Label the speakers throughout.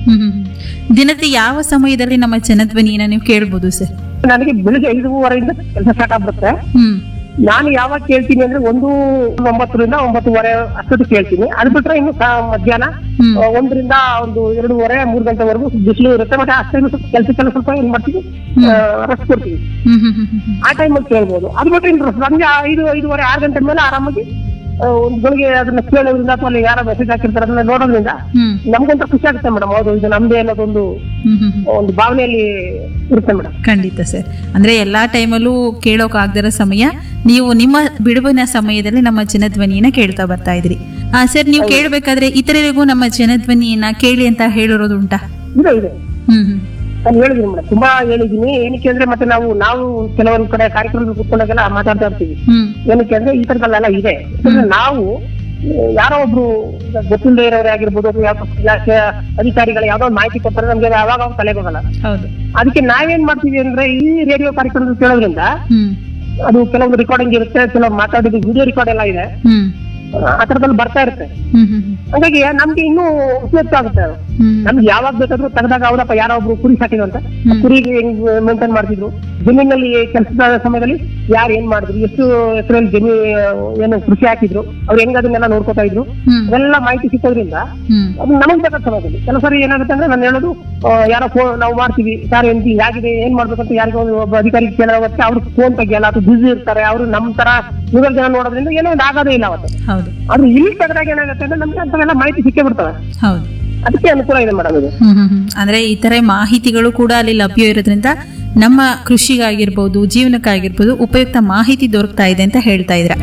Speaker 1: ಹ್ಮ್ ಹ್ಮ್ ಹ್ಮ್. ದಿನದ ಯಾವ ಸಮಯದಲ್ಲಿ ನಮ್ಮ ಜನಧ್ವನಿಯನ್ನ ನೀವು ಕೇಳ್ಬೋದು ಸರ್
Speaker 2: ನನಗೆ ಬೆಳಿಗ್ಗೆ ಐದೂವರೆಯಿಂದ ಕೆಲಸ ಸ್ಟಾರ್ಟ್ ಆಗ್ಬಿಡುತ್ತೆ
Speaker 1: ಹ್ಮ್
Speaker 2: ನಾನು ಯಾವಾಗ ಕೇಳ್ತೀನಿ ಅಂದ್ರೆ ಒಂದು ಒಂಬತ್ತರಿಂದ ಒಂಬತ್ತುವರೆ ಅಷ್ಟೊತ್ತಿಗೆ ಕೇಳ್ತೀನಿ ಅದು ಬಿಟ್ರೆ ಇನ್ನು ಸಾ- ಮಧ್ಯಾಹ್ನ
Speaker 1: ಹ್ಮ್.
Speaker 2: ಆ, ಒಂದರಿಂದ ಒಂದು ಎರಡೂವರೆ ಮೂರು ಗಂಟೆವರೆಗೂ ಬಿಸಿಲು ಇರುತ್ತೆ ಮತ್ತೆ ಅಷ್ಟೇ ಸ್ವಲ್ಪ ಕೆಲಸಕ್ಕೆಲ್ಲ ಸ್ವಲ್ಪ ಏನ್ ಮಾಡ್ತೀವಿ ರೆಸ್ಟ್ ಕೊಡ್ತೀವಿ
Speaker 1: ಹ್ಮ್ ಹ್ಮ್ ಹ್ಮ್ ಹ್ಮ್ ಹ್ಮ್.
Speaker 2: ಆ ಟೈಮಲ್ಲಿ ಕೇಳ್ಬೋದು ಅದು ಬಿಟ್ರೆ ಇನ್ನು ಸಂಜೆ ಐದು ಐದೂವರೆ ಆರು ಗಂಟೆ ಮೇಲೆ ಆರಾಮಾಗಿ ಆ, ಒಂದು ಬೆಳಿಗ್ಗೆ ಅದನ್ನ ಕೇಳೋದ್ರಿಂದ ಅಥವಾ ಅಲ್ಲಿ ಯಾರೋ ಮೆಸೇಜ್ ಹಾಕಿರ್ತಾರೆ ಅದನ್ನ ನೋಡೋದ್ರಿಂದ
Speaker 1: ಹ್ಮ್
Speaker 2: ನಮ್ಗೊಂತ ಖುಷಿ ಆಗುತ್ತೆ ಮೇಡಮ್ ಹೌದು ಇದು ನಮ್ದೇ ಅನ್ನೋದೊಂದು
Speaker 1: ಹ್ಮ್ ಹ್ಮ್ ಹ್ಮ್.
Speaker 2: ಒಂದು ಭಾವನೆಯಲ್ಲಿ ಇರುತ್ತೆ ಮೇಡಮ್
Speaker 1: ಖಂಡಿತ ಸರ್ ಅಂದ್ರೆ ಎಲ್ಲಾ ಟೈಮಲ್ಲೂ ಕೇಳೋಕ್ ಆಗದಿರೋ ಸಮಯ ನೀವು ನಿಮ್ಮ ಬಿಡುವಿನ ಸಮಯದಲ್ಲಿ ನಮ್ಮ ಜನಧ್ವನಿಯನ್ನ ಕೇಳ್ತಾ ಬರ್ತಾ ಇದ್ರಿ ಆ ಸರ್ ನೀವು ಕೇಳಬೇಕಾದ್ರೆ ಇತರರಿಗೂ ನಮ್ಮ ಜನಧ್ವನಿಯನ್ನ ಕೇಳಿ ಅಂತ ಹೇಳಿರೋದು ಉಂಟಾ
Speaker 2: ಇದೆ ಇದೆ
Speaker 1: ಹ್ಮ್ ಹ್ಮ್
Speaker 2: ನಾನು ಹೇಳಿದ್ದೀನಿ ಮೇಡಮ್ ತುಂಬಾ ಹೇಳಿದ್ದೀನಿ ಏನಕ್ಕೆ ಅಂದ್ರೆ ಮತ್ತೆ ನಾವು ನಾವು ಕೆಲವೊಂದು ಕಡೆ ಕಾರ್ಯಕ್ರಮದಲ್ಲಿ ಕೂತ್ಕೊಂಡಾಗೆಲ್ಲ ಮಾತಾಡ್ತಾ ಇರ್ತೀವಿ
Speaker 1: ಹ್ಮ್
Speaker 2: ಏನಕ್ಕೆ ಅಂದ್ರೆ ಈ ತರದಲ್ಲೆಲ್ಲ ಇದೆ ಯಾಕಂದ್ರೆ ನಾವು ಆ, ಯಾರೋ ಒಬ್ರು ಈಗ ಗೊತ್ತಿಲ್ಲದೆ ಇರೋರೇ ಆಗಿರ್ಬೋದು ಅಥವಾ ಯಾವ ಇಲಾಖೆ ಅಧಿಕಾರಿಗಳು ಯಾವ್ದೋ ಒಂದು ಮಾಹಿತಿ ಕೊಡ್ತಾರೆ ನಮ್ಗೆ ಅದು ಯಾವಾಗ ಅವ್ರು ತಲೆಗೆ ಹೋಗಲ್ಲ
Speaker 1: ಹೌದು
Speaker 2: ಅದಕ್ಕೆ ನಾವೇನ್ ಮಾಡ್ತೀವಿ ಅಂದ್ರೆ ಈ ರೇಡಿಯೋ ಕಾರ್ಯಕ್ರಮದಲ್ಲಿ ಕೇಳೋದ್ರಿಂದ
Speaker 1: ಹ್ಮ್
Speaker 2: ಅದು ಕೆಲವೊಂದು ರೆಕಾರ್ಡಿಂಗ್ ಇರುತ್ತೆ ಕೆಲವು ಮಾತಾಡಿದ ವಿಡಿಯೋ ರೆಕಾರ್ಡ್ ಎಲ್ಲ ಇದೆ
Speaker 1: ಹ್ಮ್
Speaker 2: ಆ ತರದಲ್ಲಿ ಬರ್ತಾ ಇರುತ್ತೆ
Speaker 1: ಹ್ಮ್ ಹ್ಮ್ ಹ್ಮ್
Speaker 2: ಹಾಗಾಗಿ ನಮ್ಗೆ ಇನ್ನೂ ಉಪಯುಕ್ತ ಆಗುತ್ತೆ ಅದು
Speaker 1: ಹ್ಮ್
Speaker 2: ನಮ್ಗೆ ಯಾವಾಗ ಬೇಕಾದ್ರೂ ತೆಗೆದಾಗ ಅವರಪ್ಪ ಯಾರೋ ಒಬ್ರು ಕುರಿ ಸಾಕಿದಂತ
Speaker 1: ಹ್ಮ್.
Speaker 2: ಕುರಿಗೆ ಹೆಂಗ್ ಮೇಂಟೈನ್ ಮಾಡ್ತಿದ್ರು ಜಮೀನಲ್ಲಿ ಕೆಲಸದ ಸಮಯದಲ್ಲಿ ಯಾರು ಏನ್ ಮಾಡಿದ್ರು ಎಷ್ಟು ಎಕರೆಯಲ್ಲಿ ಜಮೀ ಏನು ಕೃಷಿ ಹಾಕಿದ್ರು ಅವ್ರು ಹೆಂಗ್ ಅದನ್ನೆಲ್ಲ ನೋಡ್ಕೊತಾ ಇದ್ರು
Speaker 1: ಹ್ಮ್
Speaker 2: ಅದೆಲ್ಲ ಮಾಹಿತಿ ಸಿಕ್ಕೋದ್ರಿಂದ
Speaker 1: ಹ್ಮ್
Speaker 2: ಅದು ನಮಗ್ ಬೇಕಾದ ಸಮಯದಲ್ಲಿ ಕೆಲವು ಸರಿ ಏನಾಗುತ್ತೆ ಅಂದ್ರೆ ನಾನು ಹೇಳೋದು ಆ, ಯಾರೋ ಫೋನ್ ನಾವು ಮಾಡ್ತೀವಿ ಸರ್ ಎಂತಿ ಹೇಗಿದೆ ಏನ್ ಮಾಡ್ಬೇಕಂತ ಯಾರಿಗೋ ಒಂದು ಒಬ್ಬ ಅಧಿಕಾರಿ ಕೇಳೋಗುತ್ತೆ ಅವ್ರು ಫೋನ್ ತೆಗಿಯಲ್ಲ ಅಥವಾ ಬಿಸಿ ಇರ್ತಾರೆ ಅವರು ನಮ್ ತರ ನೂರ ಜನ ನೋಡೋದ್ರಿಂದ ಏನೋ ಒಂದು ಆಗೋದೇ ಇಲ್ಲ ಅವತ್ತು
Speaker 1: ಹೌದು
Speaker 2: ಆದ್ರೆ ಇಲ್ಲಿ ತೆಗೆದಾಗ ಏನಾಗುತ್ತೆ ಅಂದ್ರೆ ನಮ್ಗೆ ಅಂತವೆಲ್ಲ ಮಾಹಿತಿ ಸಿಕ್ಕೇ ಬಿಡ್ತವೆ
Speaker 1: ಹೌದು
Speaker 2: ಅದಕ್ಕೆ ಅನುಕೂಲ ಇದೆ ಮೇಡಮ್ ಇದು
Speaker 1: ಹ್ಮ್ ಹ್ಮ್ ಹ್ಮ್. ಅಂದ್ರೆ ಇತರೆ ಮಾಹಿತಿಗಳು ಕೂಡ ಅಲ್ಲಿ ಲಭ್ಯ ಇರೋದ್ರಿಂದ ನಮ್ಮ ಕೃಷಿಗಾಗಿರ್ಬೋದು ಜೀವನಕ್ಕಾಗಿರ್ಬೋದು ಉಪಯುಕ್ತ ಮಾಹಿತಿ ದೊರಕ್ತಾ ಇದೆ ಅಂತ ಹೇಳ್ತಾ ಇದ್ರ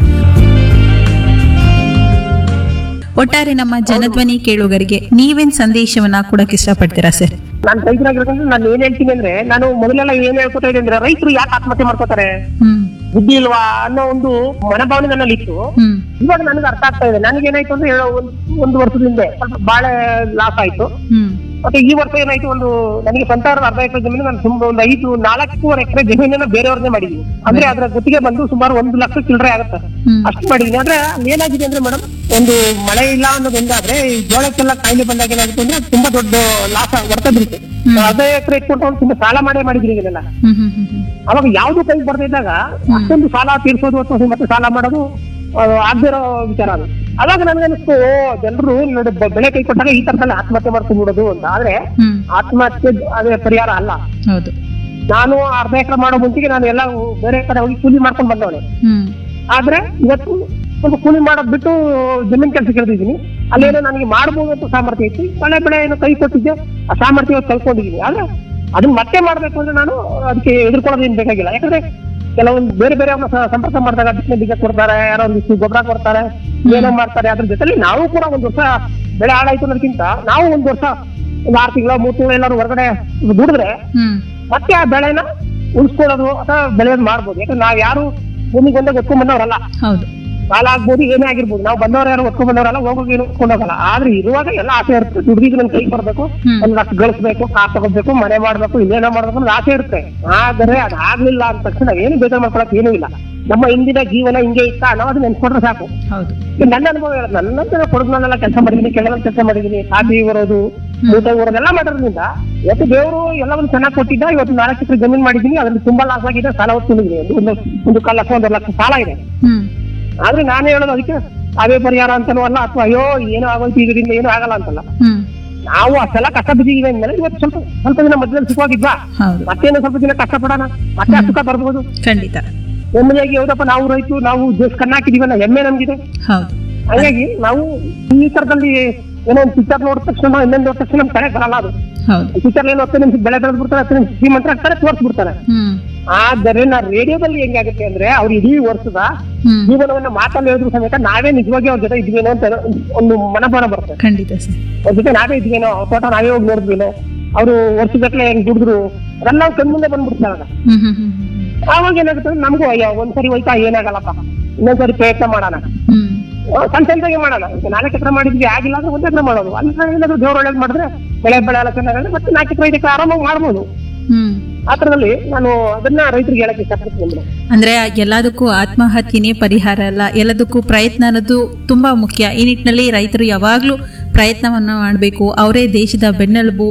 Speaker 1: ಒಟ್ಟಾರೆ ನಮ್ಮ ಜನಧ್ವನಿ ಕೇಳುಗರಿಗೆ ನೀವೇನ್ ಸಂದೇಶವನ್ನ ಕೊಡಕ್ ಇಷ್ಟಪಡ್ತೀರಾ ಸರ್
Speaker 2: ನಾನು ರೈತರಾಗಿರೋದ್ರಿಂದ ನಾನು ಏನ್ ಹೇಳ್ತೀನಿ ಅಂದ್ರೆ ನಾನು ಮೊದಲೆಲ್ಲ ಏನ್ ಹೇಳ್ಕೊತಾ ಇದ್ದೆ ಅಂದ್ರೆ ರೈತರು ಯಾಕೆ ಆತ್ಮಹತ್ಯೆ ಮಾಡ್ಕೋತಾರೆ
Speaker 1: ಹ್ಮ್
Speaker 2: ಬುದ್ಧಿ ಇಲ್ವಾ ಅನ್ನೋ ಒಂದು ಮನೋಭಾವನೆ ನನ್ನಲ್ಲಿ ಇತ್ತು
Speaker 1: ಹ್ಮ್
Speaker 2: ಇವಾಗ ನನಗೆ ಅರ್ಥ ಆಗ್ತಾ ಇದೆ ನನಗೆ ಏನಾಯ್ತು ಅಂದ್ರೆ ಹೇಳೋ ಒಂದ್- ಒಂದು ವರ್ಷದ ಹಿಂದೆ ಸ್ವಲ್ಪ ಬಾಳೆ ಲಾಸ್ ಆಯ್ತು
Speaker 1: ಹ್ಮ್
Speaker 2: ಮತ್ತೆ ಈ ವರ್ಷ ಏನಾಯ್ತು ಒಂದು ನನಗೆ ಸ್ವಂತ ಅರ್ಧ ಎಕರೆ ಜಮೀನು ನಾನು ತುಂಬ ಒಂದು ಐದು ನಾಲ್ಕೂವರೆ ಎಕರೆ ಜಮೀನನ್ನ ಬೇರೆಯವ್ರನ್ನೇ ಮಾಡಿದೀನಿ ಅಂದ್ರೆ ಅದ್ರ ಗುತ್ತಿಗೆ ಬಂದು ಸುಮಾರು ಒಂದು ಲಕ್ಷ ಚಿಲ್ಲರೆ ಆಗುತ್ತೆ
Speaker 1: ಹ್ಮ್
Speaker 2: ಅಷ್ಟು ಮಾಡಿದೀನಿ ಆದ್ರೆ ಅಲ್ಲಿ ಏನಾಗಿದೆ ಅಂದ್ರೆ ಮೇಡಮ್ ಒಂದು ಮಳೆ ಇಲ್ಲ ಅನ್ನೋದೊಂದಾದ್ರೆ ಈ ಜೋಳಕ್ಕೆಲ್ಲ ಕಾಯಿಲೆ ಬಂದಾಗ ಏನಾಗುತ್ತೆ ಅಂದ್ರೆ ತುಂಬಾ ದೊಡ್ಡ ಲಾಸ್ ಹೊರತ ಬೀಳುತ್ತೆ ಅರ್ಧ ಎಕರೆ ಇಟ್ಕೊಂಡು ತುಂಬಾ ಸಾಲ ಮಾಡೇ ಮಾಡಿದೀನಿ ಇದನ್ನೆಲ್ಲ
Speaker 1: ಹ್ಮ್ ಹ್ಮ್ ಹ್ಮ್ ಹ್ಮ್
Speaker 2: ಅವಾಗ ಯಾವ್ದು ಕೈ ಬರ್ತಾ ಇದ್ದಾಗ ಅಷ್ಟೊಂದು ಸಾಲ ತೀರ್ಸೋದು ಅಥವಾ ಮತ್ತೆ ಸಾಲ ಮಾಡೋದು ಆಗದೆ ಇರೋ ವಿಚಾರ ಅದು ಅವಾಗ ನನ್ಗನ್ನಿಸ್ತು ಓ ಜನರು ನೋಡಿ ಬ- ಬೆಳೆ ಕೈ ಕೊಟ್ಟಾಗ ಈ ತರದಲ್ಲಿ ಆತ್ಮಹತ್ಯೆ ಮಾಡ್ಕೊಂಡ್ಬಿಡೋದು ಅಂತ ಆದ್ರೆ
Speaker 1: ಹ್ಮ್
Speaker 2: ಆತ್ಮಹತ್ಯೆ ಅದೇ ಪರಿಹಾರ ಅಲ್ಲ
Speaker 1: ಹೌದು
Speaker 2: ನಾನು ಅರ್ಧ ಎಕರೆ ಮಾಡೋ ಮುಂಚೆಗೆ ನಾನು ಎಲ್ಲ ಬೇರೆ ಕಡೆ ಹೋಗಿ ಕೂಲಿ ಮಾಡ್ಕೊಂಡು ಬಂದವನೆ
Speaker 1: ಹ್ಮ್
Speaker 2: ಆದ್ರೆ ಇವತ್ತು ಸ್ವಲ್ಪ ಕೂಲಿ ಮಾಡೋದ್ ಬಿಟ್ಟು ಜಮೀನ್ ಕೆಲಸ ಕೇಳ್ತಿದ್ದೀನಿ ಅಲ್ಲೇನೋ ನನಗೆ ಮಾಡ್ಬೋದು ಅಂತ ಸಾಮರ್ಥ್ಯ ಇತ್ತು ಮಳೆ ಬೆಳೆ ಏನೋ ಕೈ ಕೊಟ್ಟಿದ್ದೆ ಆ ಸಾಮರ್ಥ್ಯ ಇವತ್ತು ಕಳ್ಕೊಂಡಿದ್ದೀನಿ ಆದ್ರೆ ಅದನ್ನ ಮತ್ತೆ ಮಾಡ್ಬೇಕು ಅಂದ್ರೆ ನಾನು ಅದಕ್ಕೆ ಎದುರ್ಕೊಳ್ಳೋದೇನು ಬೇಕಾಗಿಲ್ಲ ಯಾಕಂದ್ರೆ ಕೆಲವೊಂದು ಬೇರೆ ಬೇರೆ ಅವ್ರನ್ನ ಸ- ಸಂಪರ್ಕ ಮಾಡಿದಾಗ ಬಿಸಿಲು ಬೀಜ ಕೊಡ್ತಾರೆ ಯಾರೋ ಒಂದಿಷ್ಟು ಗೊಬ್ಬರ ಕೊಡ್ತಾರೆ ಏನೋ ಮಾಡ್ತಾರೆ ಅದ್ರ ಜೊತೆಲಿ ನಾವು ಕೂಡ ಒಂದು ವರ್ಷ ಬೆಳೆ ಹಾಳಾಯ್ತು ಅನ್ನೋದಕ್ಕಿಂತ ನಾವು ಒಂದು ವರ್ಷ ಒಂದು ಆರು ತಿಂಗಳು ಮೂರು ತಿಂಗಳು ಎಲ್ಲರೂ ಹೊರಗಡೆ ದುಡಿದ್ರೆ
Speaker 1: ಹ್ಮ್
Speaker 2: ಮತ್ತೆ ಆ ಬೆಳೆನ ಉಳಿಸ್ಕೊಳ್ಳೋದು ಅಥವಾ ಬೆಳೆಯೋದು ಮಾಡ್ಬೋದು ಯಾಕಂದ್ರೆ ನಾವ್ ಯಾರು ಭೂಮಿಗೆ ಒಂದೇ ಒತ್ಕೊಂಡ್ ಬಂದವರಲ್ಲ
Speaker 1: ಹೌದು
Speaker 2: ಸಾಲ ಆಗ್ಬೋದು ಏನೇ ಆಗಿರ್ಬೋದು ನಾವು ಬಂದವ್ರು ಯಾರು ಒತ್ಕೊಂಡ್ ಬಂದವರಲ್ಲ ಹೋಗೋಕೆ ಏನು ಒತ್ಕೊಂಡ್ ಹೋಗಲ್ಲ ಆದ್ರೆ ಇರುವಾಗ ಎಲ್ಲ ಆಸೆ ಇರುತ್ತೆ ದುಡ್ದಿದ್ದು ನನ್ ಕೈ ಬರ್ಬೇಕು
Speaker 1: ಹ್ಮ್.
Speaker 2: ಒಂದ್ ಲಕ್ಷ ಗಳಿಸ್ಬೇಕು ಕಾರ್ ತಗೋಬೇಕು ಮನೆ ಮಾಡ್ಬೇಕು ಇನ್ನೇನೋ ಮಾಡ್ಬೇಕು ಅನ್ನೋದು ಆಸೆ ಇರುತ್ತೆ ಆದರೆ ಅದ್ ಆಗ್ಲಿಲ್ಲ ಅಂದ ತಕ್ಷಣ ಏನು ಬೇಜಾರ್ ಮಾಡ್ಕೊಳಕ್ ಏನೂ ಇಲ್ಲ ನಮ್ಮ ಹಿಂದಿನ ಜೀವನ ಹಿಂಗೆ ಇತ್ತ ನಾವು ಅದನ್ನ ನೆನ್ಸ್ಕೊಂಡ್ರೆ ಸಾಕು
Speaker 1: ಹೌದು
Speaker 2: ಈಗ ನನ್ನ ಅನುಭವ ಹೇಳೋದು ನನ್ನಂತ ಕೊಡಗ್ನಲ್ಲೆಲ್ಲ ಕೆಲಸ ಮಾಡಿದೀನಿ ಕೆಳಗಡೆ ಕೆಲಸ ಮಾಡಿದೀನಿ ಕಾಫಿ ಬರೋದು ಊಟ ಬರೋದೆಲ್ಲ ಮಾಡೋದ್ರಿಂದ ಇವತ್ತು ದೇವರು ಎಲ್ಲವನ್ನು ಚೆನ್ನಾಗಿ ಕೊಟ್ಟಿದ್ದ ಇವತ್ತು ನಾಲ್ಕು ಎಕರೆ ಜಮೀನ್ ಮಾಡಿದೀನಿ ಅದ್ರಲ್ಲಿ ತುಂಬಾ ಲಾಸ್ ಆಗಿದೆ ಸಾಲ ಹೊತ್ತಿದ್ದೀನಿ ಒಂದು ಒಂದು ಕಾಲ್ ಲಕ್ಷ ಒಂದು ಲಕ್ಷ ಸಾಲ ಇದೆ
Speaker 1: ಹ್ಮ್
Speaker 2: ಆದ್ರೆ ನಾನೇ ಹೇಳೋದು ಅದಕ್ಕೆ ಅವೇ ಪರಿಹಾರ ಅಂತನೂ ಅಲ್ಲ ಅಥವಾ ಅಯ್ಯೋ ಏನೋ ಆಗೋಯ್ತು ಇದರಿಂದ ಏನೂ ಆಗಲ್ಲ ಅಂತಲ್ಲ
Speaker 1: ಹ್ಮ್
Speaker 2: ನಾವು ಅಷ್ಟೆಲ್ಲ ಕಷ್ಟ ಬಿದ್ದಿದ್ದೀವಿ ಅಂದ್ಮೇಲೆ ಇವತ್ತು ಸ್ವಲ್ಪ ಸ್ವಲ್ಪ ದಿನ ಮಧ್ಯದಲ್ಲಿ ಸುಖವಾಗಿದ್ವಾ
Speaker 1: ಹೌದು
Speaker 2: ಮತ್ತೇನೋ ಸ್ವಲ್ಪ ದಿನ ಕಷ್ಟಪಡೋಣ ಮತ್ತೆ ಆ ಸುಖ ಬರ್ಬೋದು
Speaker 1: ಖಂಡಿತ
Speaker 2: ನೆಮ್ಮದಿಯಾಗಿ ಹೌದಪ್ಪ ನಾವು ರೈತರು ನಾವು ದೇಶ ಕಣ್ಣಾಕಿದೀವಲ್ಲ ಹೆಮ್ಮೆ ನಮ್ಗಿದೆ
Speaker 1: ಹೌದು
Speaker 2: ಹಾಗಾಗಿ ನಾವು ಈ ತರದಲ್ಲಿ ಏನೋ ಒಂದು ಪಿಕ್ಚರ್ ನೋಡಿದ ತಕ್ಷಣ ಇನ್ನೊಂದು ನೋಡಿದ ತಕ್ಷಣ ನಮ್ ಕಡೆ ಬರಲ್ಲ ಅದು
Speaker 1: ಹೌದು
Speaker 2: ಪಿಕ್ಚರ್ ಏನು ಹತ್ತು ನಿಮಿಷ ಬೆಳೆ ಬೆಳೆದು ಬಿಡ್ತಾರೆ ಹತ್ತು ನಿಮಿಷ ಶ್ರೀಮಂತರ ಆಗ್ತಾರೆ ತೋರಿಸ್ಬಿಡ್ತಾರೆ
Speaker 1: ಹ್ಮ್
Speaker 2: ಆದರೆ ನಾ ರೇಡಿಯೋದಲ್ಲಿ ಹೆಂಗಾಗುತ್ತೆ ಅಂದ್ರೆ ಅವ್ರು ಇಡೀ ವರ್ಷದ
Speaker 1: ಹ್ಮ್
Speaker 2: ಜೀವನವನ್ನ ಮಾತಲ್ಲಿ ಹೇಳಿದ್ರು ಸಮೇತ ನಾವೇ ನಿಜವಾಗಿ ಅವ್ರ ಜೊತೆ ಇದ್ವೇನೋ ಅಂತ ಒಂದು ಮನೋಭಾವನೆ ಬರುತ್ತೆ
Speaker 1: ಖಂಡಿತ ಸರ್
Speaker 2: ಅವ್ರ ಜೊತೆ ನಾವೇ ಇದ್ವೇನೋ ಅವ್ರ ತೋಟ ನಾವೇ ಹೋಗಿ ನೋಡಿದ್ವೇನೋ ಅವರು ವರ್ಷಗಟ್ಲೆ ಹೆಂಗ್ ದುಡಿದ್ರು ಅದೆಲ್ಲ ಕಣ್ ಮುಂದೆ ಬಂದ್ಬಿಡ್ತಾರೆ ಆವಾಗ.
Speaker 1: ಹ್ಮ್ ಹ್ಮ್ ಹ್ಮ್ ಹ್ಮ್
Speaker 2: ಆವಾಗ ಏನಾಗುತ್ತೆ ಅಂದ್ರೆ ನಮಗೂ ಅಯ್ಯೋ ಒಂದ್ಸರಿ ಹೋಯ್ತಾ ಏನಾಗಲ್ಲಪ್ಪ ಇನ್ನೊಂದ್ಸರಿ ಪ್ರಯತ್ನ ಮಾಡೋಣ
Speaker 1: ಹ್ಮ್
Speaker 2: ಆ, ಸಣ್ಣ ಸಣ್ಣದಾಗೆ ಮಾಡೋಣ ಈಗ ನಾಲ್ಕು ಎಕರೆ ಮಾಡಿದ್ವಿ ಆಗಿಲ್ಲ ಅಂದ್ರೆ ಒಂದ್ ಎಕರೆ ಮಾಡೋದು ಅಲ್ಲಿ ಏನಾದ್ರು ದೇವ್ರ ಒಳ್ಳೇದು ಮಾಡಿದ್ರೆ ಬೆಳೆ ಬೆಳೆ ಎಲ್ಲ ಚೆನ್ನಾಗಿ ಮತ್ತೆ ನಾಲ್ಕು ಎಕರೆ ಐದು ಎಕರೆ ಆರಾಮಾಗಿ ಮಾಡ್ಬೋದು
Speaker 1: ಹ್ಮ್
Speaker 2: ಆ ಥರದಲ್ಲಿ ನಾನು ಅದನ್ನ ರೈತರಿಗೆ ಹೇಳಕ್ಕೆ ಇಷ್ಟಪಡ್ತೀನಿ ಮೇಡಮ್
Speaker 1: ಅಂದ್ರೆ ಎಲ್ಲದಕ್ಕೂ ಆತ್ಮಹತ್ಯೆನೇ ಪರಿಹಾರ ಅಲ್ಲ ಎಲ್ಲದಕ್ಕೂ ಪ್ರಯತ್ನ ಅನ್ನೋದು ತುಂಬಾ ಮುಖ್ಯ ಈ ನಿಟ್ಟಿನಲ್ಲಿ ರೈತರು ಯಾವಾಗ್ಲೂ ಪ್ರಯತ್ನವನ್ನ ಮಾಡಬೇಕು ಅವರೇ ದೇಶದ ಬೆನ್ನೆಲುಬು